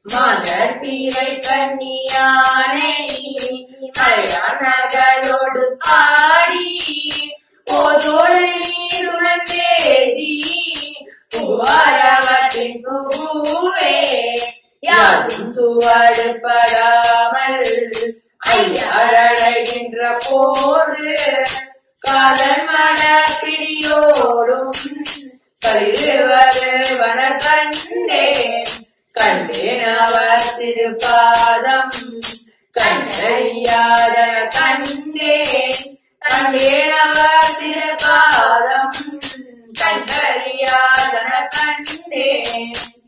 மலர் பீரை கன்னியானை மலையானகளோடு பாடி போதோடு நீருடன் வேதி புகாரவத்தின் பூவே யாரும் சுவடுபடாமல் ஐயாரடைகின்ற போது காதல் மன பிடியோடும் கலிவருவன கண்டேன் கண்டேன் அவர் திருப்பாதம் கண்டறியாதன கண்டேன் கண்டேன் அவர் திருப்பாதம் கண்டறியாதன கண்டேன்